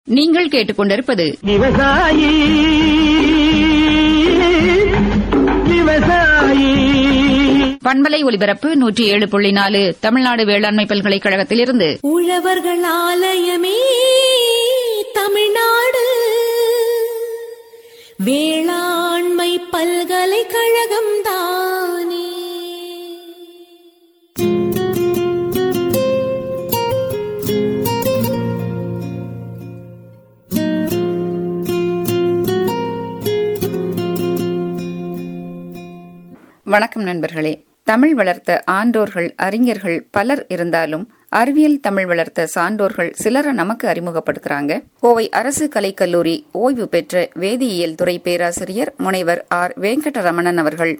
நீங்கள் கேட்டுக்கொண்டிருப்பது விவசாயி விவசாயி பண்பலை ஒலிபரப்பு நூற்றி ஏழு புள்ளி நாலு தமிழ்நாடு வேளாண்மை பல்கலைக்கழகத்திலிருந்து உழவர்கள் ஆலயமே தமிழ்நாடு வேளாண்மை பல்கலைக்கழகம் தானே வணக்கம் நண்பர்களே தமிழ் வளர்த்த ஆண்டோர்கள் அறிஞர்கள் பலர் இருந்தாலும் அறிவியல் தமிழ் வளர்த்த சான்றோர்கள் சிலரை நமக்கு அறிமுகப்படுத்துறாங்க கோவை அரசு கலைக்கல்லூரி ஓய்வு பெற்ற வேதியியல் துறை பேராசிரியர் முனைவர் ஆர் வெங்கடரமணன் அவர்கள்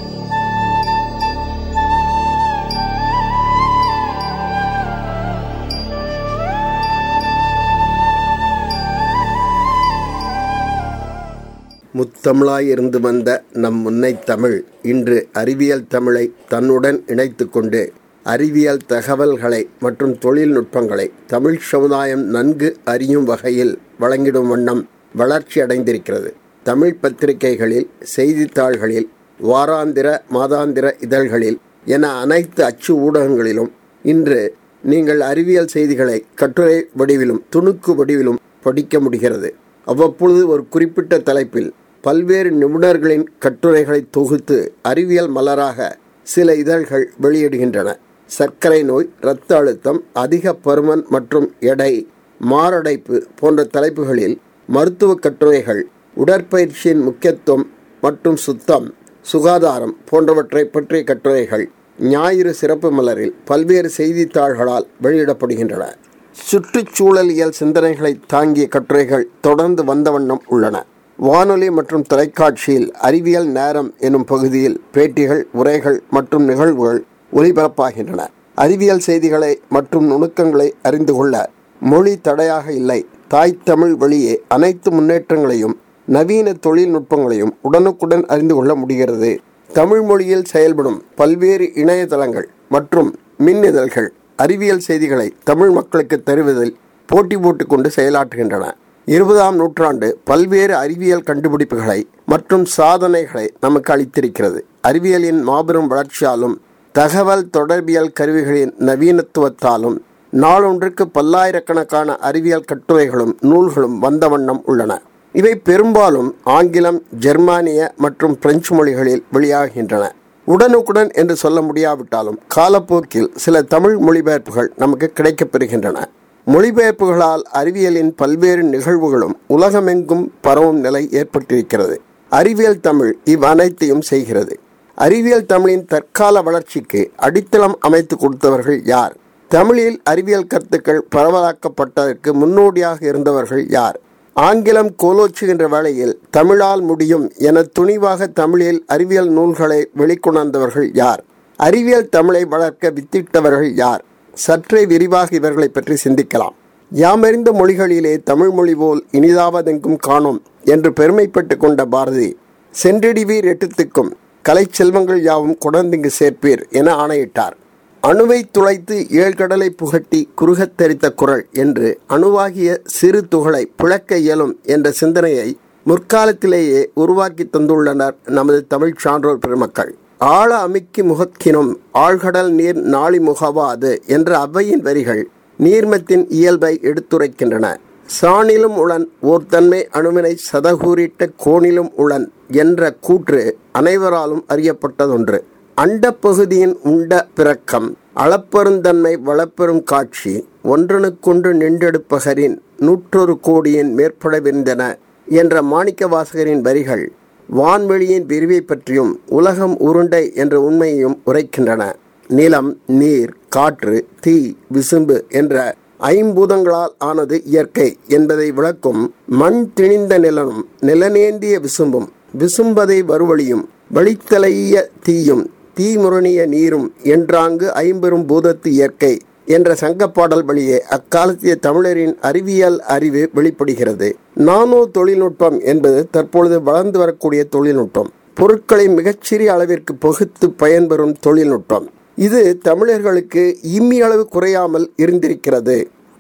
முத்தமிழாய் இருந்து வந்த நம் முன்னை தமிழ் இன்று அறிவியல் தமிழை தன்னுடன் இணைத்துக் கொண்டு அறிவியல் தகவல்களை மற்றும் தொழில்நுட்பங்களை தமிழ் சமுதாயம் நன்கு அறியும் வகையில் வழங்கிடும் வண்ணம் வளர்ச்சி அடைந்திருக்கிறது தமிழ் பத்திரிகைகளில் செய்தித்தாள்களில் வாராந்திர மாதாந்திர இதழ்களில் என அனைத்து அச்சு ஊடகங்களிலும் இன்று நீங்கள் அறிவியல் செய்திகளை கட்டுரை வடிவிலும் துணுக்கு வடிவிலும் படிக்க முடிகிறது அவ்வப்பொழுது ஒரு குறிப்பிட்ட தலைப்பில் பல்வேறு நிபுணர்களின் கட்டுரைகளை தொகுத்து அறிவியல் மலராக சில இதழ்கள் வெளியிடுகின்றன சர்க்கரை நோய் இரத்த அழுத்தம் அதிக பருமன் மற்றும் எடை மாரடைப்பு போன்ற தலைப்புகளில் மருத்துவ கட்டுரைகள் உடற்பயிற்சியின் முக்கியத்துவம் மற்றும் சுத்தம் சுகாதாரம் போன்றவற்றை பற்றிய கட்டுரைகள் ஞாயிறு சிறப்பு மலரில் பல்வேறு செய்தித்தாள்களால் வெளியிடப்படுகின்றன சுற்றுச்சூழலியல் சிந்தனைகளை தாங்கிய கட்டுரைகள் தொடர்ந்து வந்த வண்ணம் உள்ளன வானொலி மற்றும் தொலைக்காட்சியில் அறிவியல் நேரம் எனும் பகுதியில் பேட்டிகள் உரைகள் மற்றும் நிகழ்வுகள் ஒலிபரப்பாகின்றன அறிவியல் செய்திகளை மற்றும் நுணுக்கங்களை அறிந்து கொள்ள மொழி தடையாக இல்லை தாய் தமிழ் வழியே அனைத்து முன்னேற்றங்களையும் நவீன தொழில்நுட்பங்களையும் உடனுக்குடன் அறிந்து கொள்ள முடிகிறது தமிழ் மொழியில் செயல்படும் பல்வேறு இணையதளங்கள் மற்றும் மின்னிதழ்கள் அறிவியல் செய்திகளை தமிழ் மக்களுக்கு தருவதில் போட்டி போட்டுக்கொண்டு செயலாற்றுகின்றன இருபதாம் நூற்றாண்டு பல்வேறு அறிவியல் கண்டுபிடிப்புகளை மற்றும் சாதனைகளை நமக்கு அளித்திருக்கிறது அறிவியலின் மாபெரும் வளர்ச்சியாலும் தகவல் தொடர்பியல் கருவிகளின் நவீனத்துவத்தாலும் நாளொன்றுக்கு பல்லாயிரக்கணக்கான அறிவியல் கட்டுரைகளும் நூல்களும் வந்த வண்ணம் உள்ளன இவை பெரும்பாலும் ஆங்கிலம் ஜெர்மானிய மற்றும் பிரெஞ்சு மொழிகளில் வெளியாகின்றன உடனுக்குடன் என்று சொல்ல முடியாவிட்டாலும் காலப்போக்கில் சில தமிழ் மொழிபெயர்ப்புகள் நமக்கு கிடைக்கப்பெறுகின்றன மொழிபெயர்ப்புகளால் அறிவியலின் பல்வேறு நிகழ்வுகளும் உலகமெங்கும் பரவும் நிலை ஏற்பட்டிருக்கிறது அறிவியல் தமிழ் இவ் அனைத்தையும் செய்கிறது அறிவியல் தமிழின் தற்கால வளர்ச்சிக்கு அடித்தளம் அமைத்து கொடுத்தவர்கள் யார் தமிழில் அறிவியல் கருத்துக்கள் பரவலாக்கப்பட்டதற்கு முன்னோடியாக இருந்தவர்கள் யார் ஆங்கிலம் கோலோச்சுகின்ற வேளையில் தமிழால் முடியும் என துணிவாக தமிழில் அறிவியல் நூல்களை வெளிக்கொணர்ந்தவர்கள் யார் அறிவியல் தமிழை வளர்க்க வித்திட்டவர்கள் யார் சற்றே விரிவாக இவர்களை பற்றி சிந்திக்கலாம் யாமறிந்த மொழிகளிலே தமிழ் மொழி போல் இனிதாவதெங்கும் காணோம் என்று பெருமைப்பட்டு கொண்ட பாரதி சென்றடிவீர் எட்டுத்துக்கும் கலை செல்வங்கள் யாவும் கொடர்ந்திங்கு சேர்ப்பீர் என ஆணையிட்டார் அணுவை துளைத்து ஏழ்கடலை புகட்டி குறுகத் தெரித்த குரல் என்று அணுவாகிய சிறு துகளை பிளக்க இயலும் என்ற சிந்தனையை முற்காலத்திலேயே உருவாக்கி தந்துள்ளனர் நமது தமிழ் சான்றோர் பெருமக்கள் ஆழ அமிக்கி முகக்கினும் ஆழ்கடல் நீர் நாளி முகவாது என்ற அவ்வையின் வரிகள் நீர்மத்தின் இயல்பை எடுத்துரைக்கின்றன சாணிலும் உளன் ஓர்தன்மை அணுவினை சதகூறிட்ட கோணிலும் உளன் என்ற கூற்று அனைவராலும் அறியப்பட்டதொன்று அண்டப்பகுதியின் உண்ட பிறக்கம் அளப்பெருந்தன்மை வளப்பெரும் காட்சி ஒன்றனுக்கொன்று நின்றெடுப்பகரின் நூற்றொரு கோடியின் மேற்படவிருந்தன என்ற மாணிக்க வாசகரின் வரிகள் வான்வெளியின் விரிவை பற்றியும் உலகம் உருண்டை என்ற உண்மையையும் உரைக்கின்றன நிலம் நீர் காற்று தீ விசும்பு என்ற ஐம்பூதங்களால் ஆனது இயற்கை என்பதை விளக்கும் மண் திணிந்த நிலனும் நிலநேந்திய விசும்பும் விசும்பதை வருவழியும் வழித்தலைய தீயும் தீமுரணிய நீரும் என்றாங்கு ஐம்பெரும் பூதத்து இயற்கை என்ற சங்கப்பாடல் வழியே அக்காலத்திய தமிழரின் அறிவியல் அறிவு வெளிப்படுகிறது நானோ தொழில்நுட்பம் என்பது தற்பொழுது வளர்ந்து வரக்கூடிய தொழில்நுட்பம் பொருட்களை மிகச்சிறிய அளவிற்கு பகுத்து பயன்பெறும் தொழில்நுட்பம் இது தமிழர்களுக்கு இம்மி அளவு குறையாமல் இருந்திருக்கிறது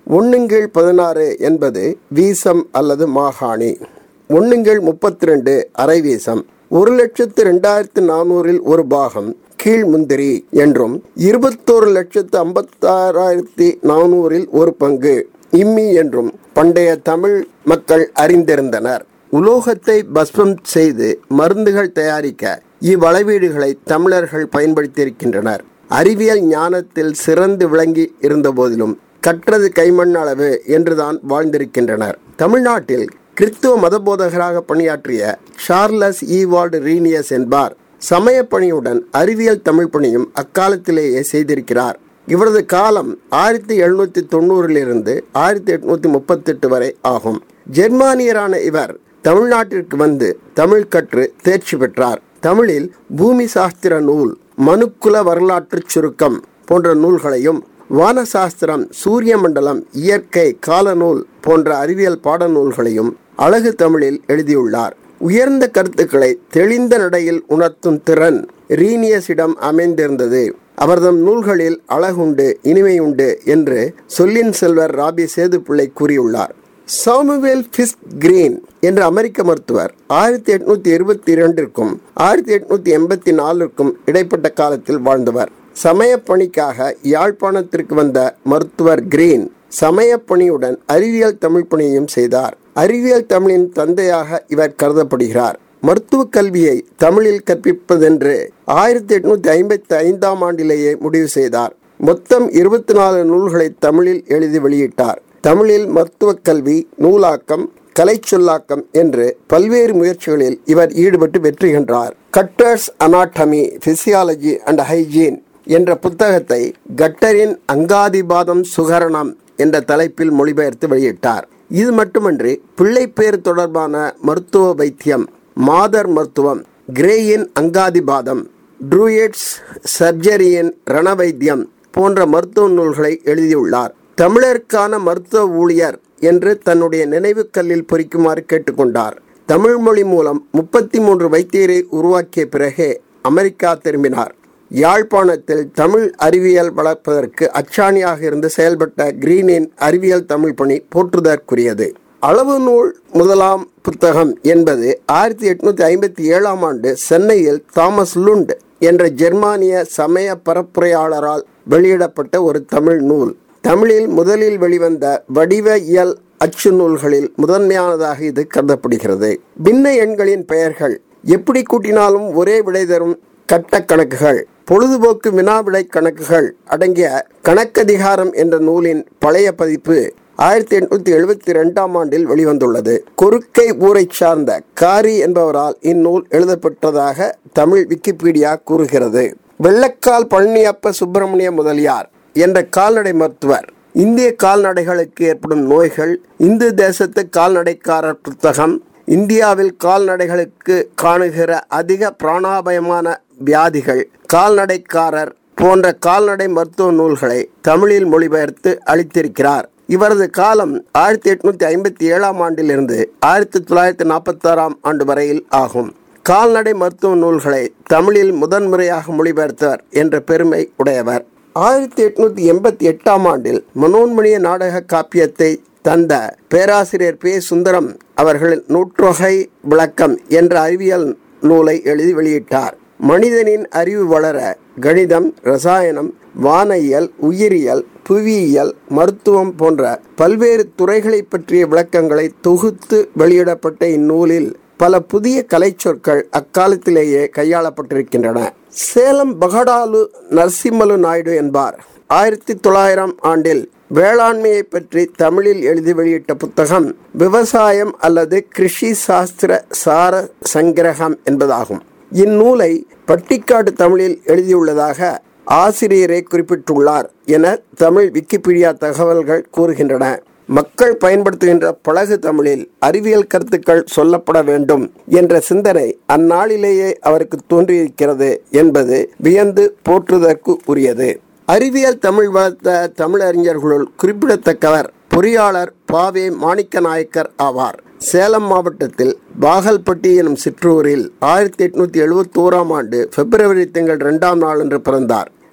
ஒன்னுங்கீழ் பதினாறு என்பது வீசம் அல்லது மாகாணி ஒன்னுங்கீழ் முப்பத்தி ரெண்டு அரை வீசம் ஒரு லட்சத்து ரெண்டாயிரத்து நானூறில் ஒரு பாகம் கீழ் முந்திரி என்றும் இருபத்தோரு லட்சத்து ஐம்பத்தாறாயிரத்தி நானூறில் ஒரு பங்கு இம்மி என்றும் பண்டைய தமிழ் மக்கள் அறிந்திருந்தனர் உலோகத்தை பஸ்மம் செய்து மருந்துகள் தயாரிக்க இவ்வளவீடுகளை தமிழர்கள் பயன்படுத்தியிருக்கின்றனர் அறிவியல் ஞானத்தில் சிறந்து விளங்கி இருந்த போதிலும் கற்றது கைமண் அளவு என்றுதான் வாழ்ந்திருக்கின்றனர் தமிழ்நாட்டில் கிறிஸ்துவ மதபோதகராக பணியாற்றிய சார்லஸ் ஈவால்டு ரீனியஸ் என்பார் சமய பணியுடன் அறிவியல் தமிழ் பணியும் அக்காலத்திலேயே செய்திருக்கிறார் இவரது காலம் ஆயிரத்தி எழுநூத்தி தொண்ணூறிலிருந்து ஆயிரத்தி எட்நூத்தி முப்பத்தெட்டு வரை ஆகும் ஜெர்மானியரான இவர் தமிழ்நாட்டிற்கு வந்து தமிழ் கற்று தேர்ச்சி பெற்றார் தமிழில் பூமி சாஸ்திர நூல் மனுக்குல வரலாற்று சுருக்கம் போன்ற நூல்களையும் வானசாஸ்திரம் சூரிய மண்டலம் இயற்கை காலநூல் போன்ற அறிவியல் பாடநூல்களையும் அழகு தமிழில் எழுதியுள்ளார் உயர்ந்த கருத்துக்களை தெளிந்த நடையில் உணர்த்தும் திறன் ரீனியஸிடம் அமைந்திருந்தது அவர்தம் நூல்களில் அழகுண்டு இனிமையுண்டு என்று சொல்லின் செல்வர் ராபி சேதுப்பிள்ளை கூறியுள்ளார் சாமுவேல் ஃபிஸ்க் கிரீன் என்ற அமெரிக்க மருத்துவர் ஆயிரத்தி எட்நூத்தி இருபத்தி இரண்டிற்கும் ஆயிரத்தி எட்நூத்தி எண்பத்தி நாலிற்கும் இடைப்பட்ட காலத்தில் வாழ்ந்தவர் சமய பணிக்காக யாழ்ப்பாணத்திற்கு வந்த மருத்துவர் கிரீன் சமய பணியுடன் அறிவியல் தமிழ் பணியையும் செய்தார் அறிவியல் தமிழின் தந்தையாக இவர் கருதப்படுகிறார் மருத்துவ கல்வியை தமிழில் கற்பிப்பதென்று ஆயிரத்தி எட்நூத்தி ஐம்பத்தி ஐந்தாம் ஆண்டிலேயே முடிவு செய்தார் மொத்தம் இருபத்தி நாலு நூல்களை தமிழில் எழுதி வெளியிட்டார் தமிழில் மருத்துவ கல்வி நூலாக்கம் கலை சொல்லாக்கம் என்று பல்வேறு முயற்சிகளில் இவர் ஈடுபட்டு வெற்றி கண்டார் Cutter's anatomy physiology and hygiene என்ற புத்தகத்தை கட்டரின் அங்காதிபாதம் சுகரணம் என்ற தலைப்பில் மொழிபெயர்த்து வெளியிட்டார் இது மட்டுமன்றி பிள்ளைப்பேறு தொடர்பான மருத்துவ வைத்தியம் மாதர் மருத்துவம் கிரேயின் அங்காதிபாதம் ட்ரூயட்ஸ் சர்ஜரியின் ரணவைத்தியம் போன்ற மருத்துவ நூல்களை எழுதியுள்ளார் தமிழருக்கான மருத்துவ ஊழியர் என்று தன்னுடைய நினைவுக்கல்லில் பொறிக்குமாறு கேட்டுக்கொண்டார் தமிழ் மொழி மூலம் முப்பத்தி மூன்று வைத்தியரை உருவாக்கிய பிறகே அமெரிக்கா திரும்பினார் யாழ்ப்பாணத்தில் தமிழ் அறிவியல் வளர்ப்பதற்கு அச்சாணியாக இருந்து செயல்பட்ட கிரீனின் அறிவியல் தமிழ் பணி போற்றுதற்குரியது அளவு நூல் முதலாம் புத்தகம் என்பது ஆயிரத்தி எட்நூத்தி ஐம்பத்தி ஏழாம் ஆண்டு சென்னையில் தாமஸ் லுண்ட் என்ற ஜெர்மானிய சமய பரப்புரையாளரால் வெளியிடப்பட்ட ஒரு தமிழ் நூல் தமிழில் முதலில் வெளிவந்த வடிவ இயல் அச்சு நூல்களில் முதன்மையானதாக இது கருதப்படுகிறது பின்ன எண்களின் பெயர்கள் எப்படி கூட்டினாலும் ஒரே விடை தரும் கட்ட கணக்குகள் பொழுதுபோக்கு வினாவிடை கணக்குகள் அடங்கிய கணக்கதிகாரம் என்ற நூலின் பழைய பதிப்பு ஆயிரத்தி எட்நூத்தி எழுபத்தி ரெண்டாம் ஆண்டில் வெளிவந்துள்ளது கொருக்கை ஊரை சார்ந்த காரி என்பவரால் இந்நூல் எழுதப்பட்டதாக தமிழ் விக்கிபீடியா கூறுகிறது வெள்ளக்கால் பழனியப்ப சுப்பிரமணிய முதலியார் என்ற கால்நடை மருத்துவர் இந்திய கால்நடைகளுக்கு ஏற்படும் நோய்கள் இந்து தேசத்து கால்நடைக்காரர் புத்தகம் இந்தியாவில் கால்நடைகளுக்கு காணுகிற அதிக பிராணாபயமான வியாதிகள் கால்நடைக்காரர் போன்ற கால்நடை மருத்துவ நூல்களை தமிழில் மொழிபெயர்த்து அளித்திருக்கிறார் இவரது காலம் ஆயிரத்தி எட்நூத்தி ஐம்பத்தி ஏழாம் ஆண்டிலிருந்து ஆயிரத்தி தொள்ளாயிரத்தி நாற்பத்தி ஆறாம் ஆண்டு வரையில் ஆகும் கால்நடை மருத்துவ நூல்களை தமிழில் முதன்முறையாக மொழிபெயர்த்தவர் என்ற பெருமை உடையவர் ஆயிரத்தி எட்நூத்தி எண்பத்தி எட்டாம் ஆண்டில் மனோன்மணிய நாடக காப்பியத்தை தந்த பேராசிரியர் பே சுந்தரம் அவர்கள் நூற்றொகை விளக்கம் என்ற அறிவியல் நூலை எழுதி வெளியிட்டார் மனிதனின் அறிவு வளர கணிதம் ரசாயனம் வானியல் உயிரியல் புவியியல் மருத்துவம் போன்ற பல்வேறு துறைகளை பற்றிய விளக்கங்களை தொகுத்து வெளியிடப்பட்ட இந்நூலில் பல புதிய கலை சொற்கள் அக்காலத்திலேயே கையாளப்பட்டிருக்கின்றன சேலம் பகடாலு நரசிம்மலு நாயுடு என்பார் ஆயிரத்தி தொள்ளாயிரம் ஆண்டில் வேளாண்மையை பற்றி தமிழில் எழுதி வெளியிட்ட புத்தகம் விவசாயம் அல்லது கிருஷி சாஸ்திர சார சங்கிரகம் என்பதாகும் இந்நூலை பட்டிக்காடு தமிழில் எழுதியுள்ளதாக ஆசிரியரை குறிப்பிட்டுள்ளார் என தமிழ் விக்கிபீடியா தகவல்கள் கூறுகின்றன மக்கள் பயன்படுத்துகின்ற பழகு தமிழில் அறிவியல் கருத்துக்கள் சொல்லப்பட வேண்டும் என்ற சிந்தனை அந்நாளிலேயே அவருக்கு தோன்றியிருக்கிறது என்பது வியந்து போற்றுதற்கு உரியது அறிவியல் தமிழ் வளர்த்த தமிழறிஞர்களுள் குறிப்பிடத்தக்கவர் பொறியாளர் பாவே மாணிக்க நாயக்கர் ஆவார் சேலம் மாவட்டத்தில் பாகல்பட்டி எனும் சிற்றூரில் ஆயிரத்தி எட்நூத்தி எழுபத்தி ஓராம் ஆண்டு பிப்ரவரி திங்கள் இரண்டாம் நாள் என்று பிறந்தார்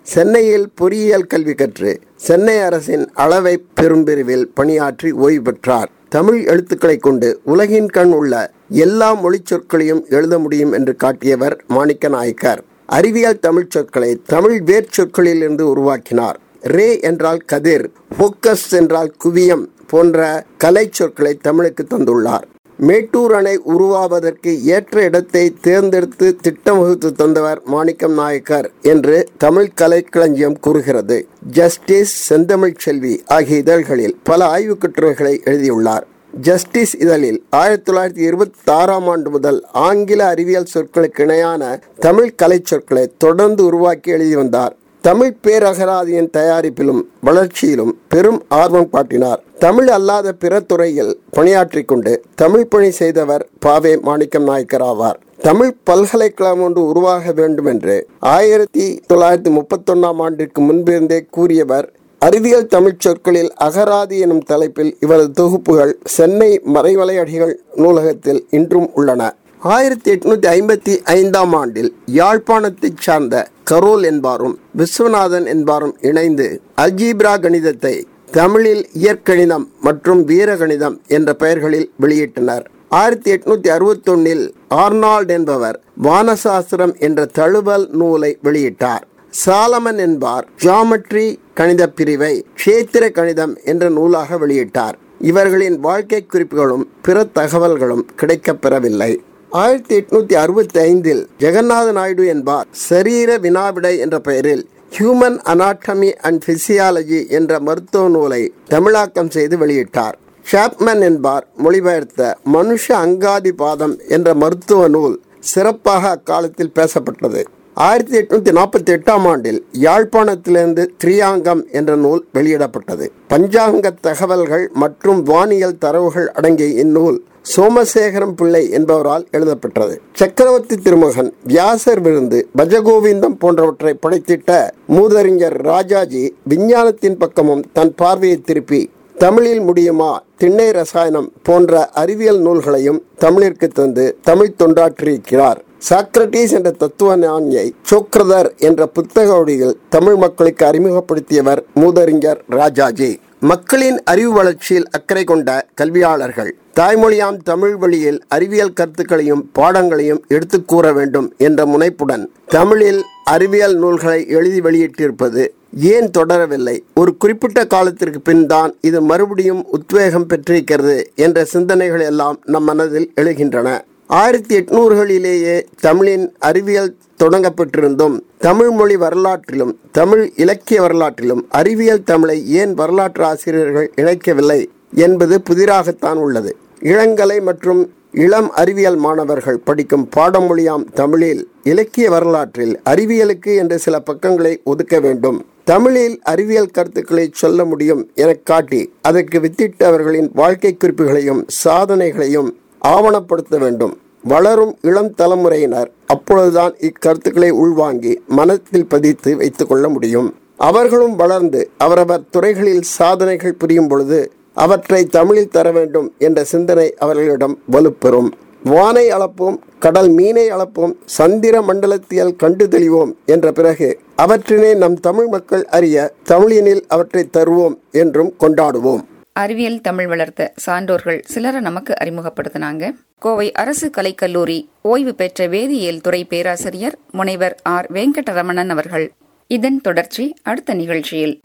சென்னையில் பொறியியல் கல்வி கற்று சென்னை அரசின் அளவை பெரும்பிரிவில் பணியாற்றி ஓய்வு பெற்றார் தமிழ் எழுத்துக்களை கொண்டு உலகின் கண் உள்ள எல்லா மொழிச் சொற்களையும் எழுத முடியும் என்று காட்டியவர் மாணிக்க நாயக்கர் அறிவியல் தமிழ் சொற்களை தமிழ் வேர்ச்சொற்களில் இருந்து உருவாக்கினார் ரே என்றால் கதிர் ஃபோக்கஸ் என்றால் குவியம் போன்ற கலை சொற்களை தமிழுக்கு தந்துள்ளார் மேட்டூர் அணை உருவாவதற்கு ஏற்ற இடத்தை தேர்ந்தெடுத்து திட்டம் வகுத்து தந்தவர் மாணிக்கம் நாயக்கர் என்று தமிழ் கலைக்களஞ்சியம் கூறுகிறது ஜஸ்டிஸ் செந்தமிழ் செல்வி ஆகிய இதழ்களில் பல ஆய்வுக் கட்டுரைகளை எழுதியுள்ளார் ஜஸ்டிஸ் இதழில் ஆயிரத்தி தொள்ளாயிரத்தி இருபத்தி ஆறாம் ஆண்டு முதல் ஆங்கில அறிவியல் சொற்களுக்கு இணையான தமிழ் கலை சொற்களை தொடர்ந்து உருவாக்கி எழுதி வந்தார் தமிழ் பேரகராதியின் தயாரிப்பிலும் வளர்ச்சியிலும் பெரும் ஆர்வம் காட்டினார் தமிழ் அல்லாத பிற துறையில் பணியாற்றிக் கொண்டு தமிழ் பணி செய்தவர் பாவே மாணிக்கம் நாயக்கர் ஆவார் தமிழ் பல்கலைக்கழகம் ஒன்று உருவாக வேண்டும் என்று ஆயிரத்தி தொள்ளாயிரத்தி முப்பத்தொன்னாம் ஆண்டிற்கு முன்பிருந்தே கூறியவர் அறிவியல் தமிழ்ச் சொற்களில் அகராதி எனும் தலைப்பில் இவரது தொகுப்புகள் சென்னை மறைமலை அடிகள் நூலகத்தில் இன்றும் உள்ளன ஆயிரத்தி எட்நூத்தி ஐம்பத்தி ஐந்தாம் ஆண்டில் யாழ்ப்பாணத்தைச் சார்ந்த கரோல் என்பாரும் விஸ்வநாதன் என்பாரும் இணைந்து அல்ஜீப்ரா கணிதத்தை தமிழில் இயற்கணிதம் மற்றும் வீரகணிதம் என்ற பெயர்களில் வெளியிட்டனர் ஆயிரத்தி எட்நூத்தி அறுபத்தொன்னில் ஆர்னால்ட் என்பவர் வானசாஸ்திரம் என்ற தழுவல் நூலை வெளியிட்டார் சாலமன் என்பார் ஜாமெட்ரி கணித பிரிவை கஷேத்திர கணிதம் என்ற நூலாக வெளியிட்டார் இவர்களின் வாழ்க்கை குறிப்புகளும் பிற தகவல்களும் கிடைக்கப்பெறவில்லை ஆயிரத்தி எட்நூத்தி அறுபத்தி ஐந்தில் ஜெகநாத நாயுடு என்பார் சரீர வினாவிடை என்ற பெயரில் ஹியூமன் அனாட்டமி அண்ட் பிசியாலஜி என்ற மருத்துவ நூலை தமிழாக்கம் செய்து வெளியிட்டார் ஷாப்மன் என்பார் மொழிபெயர்த்த மனுஷ அங்காதி பாதம் என்ற மருத்துவ நூல் சிறப்பாக அக்காலத்தில் பேசப்பட்டது ஆயிரத்தி எட்நூத்தி நாற்பத்தி எட்டாம் ஆண்டில் யாழ்ப்பாணத்திலிருந்து திரியாங்கம் என்ற நூல் வெளியிடப்பட்டது பஞ்சாங்க தகவல்கள் மற்றும் வானியல் தரவுகள் அடங்கிய இந்நூல் சோமசேகரம் பிள்ளை என்பவரால் எழுதப்பட்டது சக்கரவர்த்தி திருமகன் வியாசர் விருந்து பஜகோவிந்தம் போன்றவற்றை படைத்திட்ட மூதறிஞர் ராஜாஜி விஞ்ஞானத்தின் பக்கமும் தன் பார்வையை திருப்பி தமிழில் முடியுமா திண்ணை ரசாயனம் போன்ற அறிவியல் நூல்களையும் தமிழிற்கு தந்து தமிழ் தொண்டாற்றியிருக்கிறார் சாக்ரட்டிஸ் என்ற தத்துவ ஞானியை சோக்ரதர் என்ற புத்தக வழியில் தமிழ் மக்களுக்கு அறிமுகப்படுத்தியவர் மூதறிஞர் ராஜாஜி மக்களின் அறிவு வளர்ச்சியில் அக்கறை கொண்ட கல்வியாளர்கள் தாய்மொழியாம் தமிழ் வழியில் அறிவியல் கருத்துக்களையும் பாடங்களையும் எடுத்துக் கூற வேண்டும் என்ற முனைப்புடன் தமிழில் அறிவியல் நூல்களை எழுதி வெளியிட்டிருப்பது ஏன் தொடரவில்லை ஒரு குறிப்பிட்ட காலத்திற்கு பின் தான் இது மறுபடியும் உத்வேகம் பெற்றிருக்கிறது என்ற சிந்தனைகள் எல்லாம் நம் மனதில் எழுகின்றன ஆயிரத்தி எட்நூறுகளிலேயே தமிழின் அறிவியல் தொடங்கப்பட்டிருந்தும் தமிழ் மொழி வரலாற்றிலும் தமிழ் இலக்கிய வரலாற்றிலும் அறிவியல் தமிழை ஏன் வரலாற்று ஆசிரியர்கள் இணைக்கவில்லை என்பது புதிராகத்தான் உள்ளது இளங்கலை மற்றும் இளம் அறிவியல் மாணவர்கள் படிக்கும் பாடமொழியாம் தமிழில் இலக்கிய வரலாற்றில் அறிவியலுக்கு என்ற சில பக்கங்களை ஒதுக்க வேண்டும் தமிழில் அறிவியல் கருத்துக்களை சொல்ல முடியும் என காட்டி அதற்கு வித்திட்டவர்களின் வாழ்க்கை குறிப்புகளையும் சாதனைகளையும் ஆவணப்படுத்த வேண்டும் வளரும் இளம் தலைமுறையினர் அப்பொழுதுதான் இக்கருத்துக்களை உள்வாங்கி மனத்தில் பதித்து வைத்துக் கொள்ள முடியும் அவர்களும் வளர்ந்து அவரவர் துறைகளில் சாதனைகள் புரியும் பொழுது அவற்றை தமிழில் தர வேண்டும் என்ற சிந்தனை அவர்களிடம் வலுப்பெறும் வானை அளப்போம் கடல் மீனை அளப்போம் சந்திர மண்டலத்தியல் கண்டு தெளிவோம் என்ற பிறகு அவற்றினை நம் தமிழ் மக்கள் அறிய தமிழினில் அவற்றை தருவோம் என்றும் கொண்டாடுவோம் அறிவியல் தமிழ் வளர்த்த சான்றோர்கள் சிலரை நமக்கு அறிமுகப்படுத்தினாங்க கோவை அரசு கலைக்கல்லூரி ஓய்வு பெற்ற வேதியியல் துறை பேராசிரியர் முனைவர் ஆர் வெங்கடரமணன் அவர்கள் இதன் தொடர்ச்சி அடுத்த நிகழ்ச்சியில்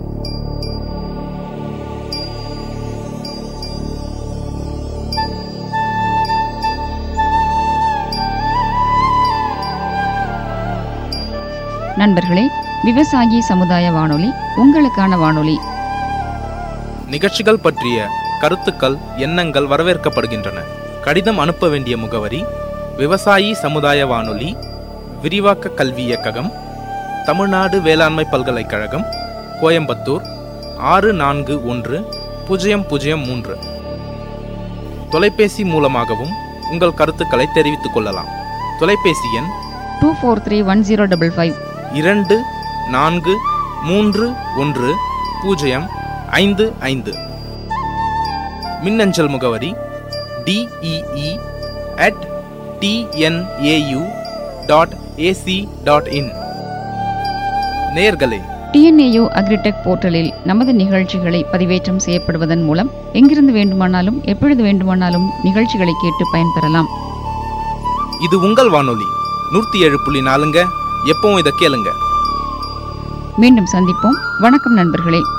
நண்பர்களே விவசாயி சமுதாய வானொலி உங்களுக்கான வானொலி நிகழ்ச்சிகள் பற்றிய கருத்துக்கள் எண்ணங்கள் வரவேற்கப்படுகின்றன கடிதம் அனுப்ப வேண்டிய முகவரி விவசாயி சமுதாய வானொலி விரிவாக்க கல்வி இயக்ககம் தமிழ்நாடு வேளாண்மை பல்கலைக்கழகம் கோயம்புத்தூர் ஆறு நான்கு ஒன்று பூஜ்ஜியம் பூஜ்ஜியம் மூன்று தொலைபேசி மூலமாகவும் உங்கள் கருத்துக்களை தெரிவித்துக் கொள்ளலாம் தொலைபேசி எண் two four three one zero double five இரண்டு நான்கு மூன்று ஒன்று பூஜ்ஜியம் ஐந்து ஐந்து மின்னஞ்சல் முகவரி TEE at TNAU dot AC dot in நேயர்களே டிஎன்ஏயு அக்ரிடெக் போர்ட்டலில் நமது நிகழ்ச்சிகளை பதிவேற்றம் செய்யப்படுவதன் மூலம் எங்கிருந்து வேண்டுமானாலும் எப்பொழுது வேண்டுமானாலும் நிகழ்ச்சிகளை கேட்டு பயன்பெறலாம் இது உங்கள் வானொலி நூற்றி ஏழு புள்ளி நாலுங்க எப்பவும் இதை கேளுங்க மீண்டும் சந்திப்போம் வணக்கம் நண்பர்களே